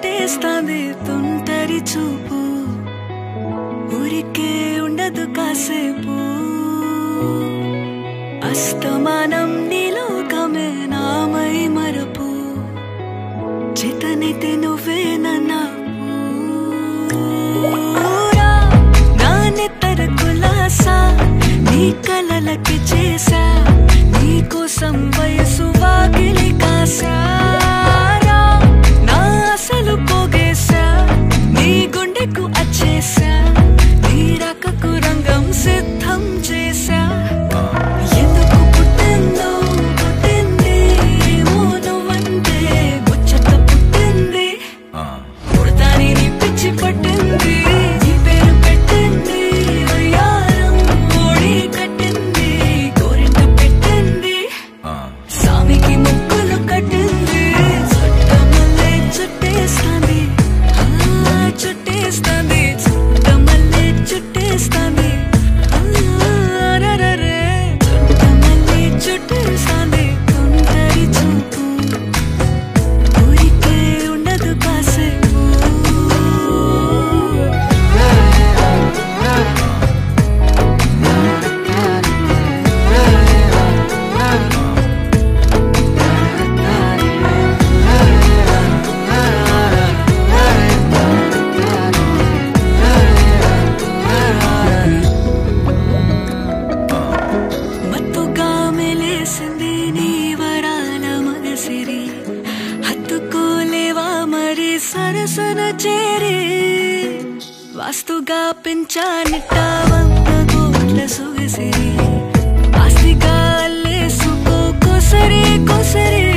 చుట్టేస్తాంది తుంటరి చూపు ఊరికే ఉండదు కాసేపు అస్తమానం నీలోకమే నామై మరపు చేతనైతే నువ్వే నూరా నా నెత్తర కులాసా నీ కలలకి చేసా నీ కోసం వయసు వాకిలి కాసారా నా అసలు పోగేశా నీ గుండెకు అచ్చేసా నీ రకకు రంగం సిద్ధం చేసా ఎందుకు పుట్టిందో పుట్టింది ఏమో నువ్వంటే ముచ్చట పుట్టింది పుడతాని నీ పిచ్చి పట్టింది నీ పేరు పెట్టింది వయ్యారం ఓడి కట్టింది గోరింట పెట్టింది స్వామికి ముక్కులు కట్టింది చుట్టమల్లే చుట్టేస్తాంది ఆ, చుట్టేస్తాంది చుట్టమల్లే చుట్టేస్తాంది ఆ, రరరే. చుట్టమల్లే చుట్టేస్తాంది తుంటరి చూపు ఊరికే ఉండదు కాసేపు మత్తుగా మెలేసింది నీ వరాల మగసిరి హత్తుకోలేవా మరి సరసన చేరి వాస్తుగా పెంచానిట్ట వంద కోట్ల సొగసిరి ఆస్తిగా అల్లేసుకో కొసరి కొసరి